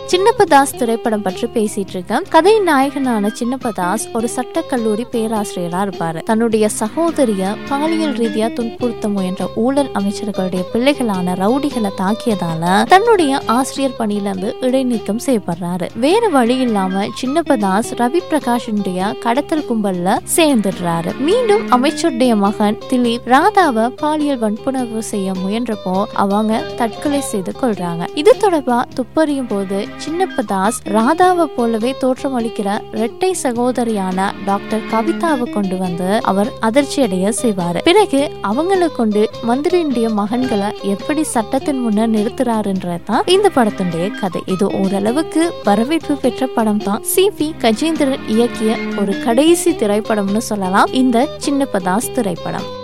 சின்னப்பதாஸ் திரைப்படம் பற்றி பேசிட்டு இருக்கேன் கதை நாயகனான சின்னப்பதாஸ் ஒரு சட்ட கல்லூரி பேராசிரியரா இருப்பாரு தன்னுடைய சகோதரிய பாலியல் ரீதியா துன்புறுத்த முயன்ற ஊழல் அமைச்சர்களுடைய பிள்ளைகளான ரவுடிகளை தாக்கியதால தன்னுடைய ஆசிரியர் பணியிலிருந்து இடைநீக்கம் செய்யப்படுறாரு வேற வழி இல்லாம சின்னப்பதாஸ் ரவி பிரகாஷனுடைய கடத்தல் கும்பல்ல சேர்ந்துடுறாரு மீண்டும் அமைச்சருடைய மகன் திலீப் ராதாவை பாலியல் வன்புணர்வு செய்ய முயன்றப்போ அவங்க தற்கொலை செய்து கொள்றாங்க இது தொடர்பா துப்பறியும் போது சின்னப்பதாஸ் ராதாவை போலவே தோற்றமளிக்கிற இரட்டை சகோதரியான டாக்டர் கவிதாவை கொண்டு வந்து அவர் அதிர்ச்சியடைய செய்வாரு பிறகு அவங்களை கொண்டு மந்திரியுடைய மகன்களை எப்படி சட்டத்தின் முன்னர் நிறுத்துறாருன்றதுதான் இந்த படத்துடைய கதை இது ஓரளவுக்கு வரவேற்பு பெற்ற படம் தான் சி பி கஜேந்திரன் இயக்கிய ஒரு கடைசி திரைப்படம்னு சொல்லலாம் இந்த சின்னப்பதாஸ் திரைப்படம்